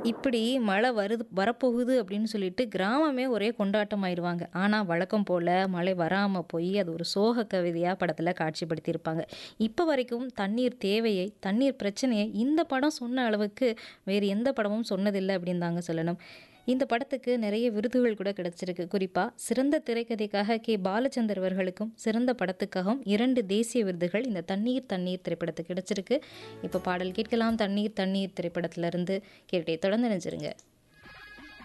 இப்படி மழை வருது வரப்போகுது அப்படின்னு சொல்லிட்டு கிராமமே ஒரே கொண்டாட்டம் ஆயிடுவாங்க ஆனால் வழக்கம் போல் மழை வராமல் போய் அது ஒரு சோக கவிதையாக படத்தில் காட்சிப்படுத்தியிருப்பாங்க இப்போ வரைக்கும் தண்ணீர் தேவையை தண்ணீர் பிரச்சனையை இந்த படம் சொன்ன அளவுக்கு வேறு எந்த படமும் சொன்னதில்லை அப்படின்னு தாங்க சொல்லணும் இந்த படத்துக்கு நிறைய விருதுகள் கூட கிடைச்சிருக்கு குறிப்பாக சிறந்த திரைக்கதைக்காக கே பாலச்சந்தர் அவர்களுக்கும் சிறந்த படத்துக்காகவும் இரண்டு தேசிய விருதுகள் இந்த தண்ணீர் தண்ணீர் திரைப்படத்துக்கு கிடைச்சிருக்கு இப்போ பாடல் கேட்கலாம் தண்ணீர் தண்ணீர் திரைப்படத்திலிருந்து கேட்டே தொடர்ந்து நினைச்சிருங்க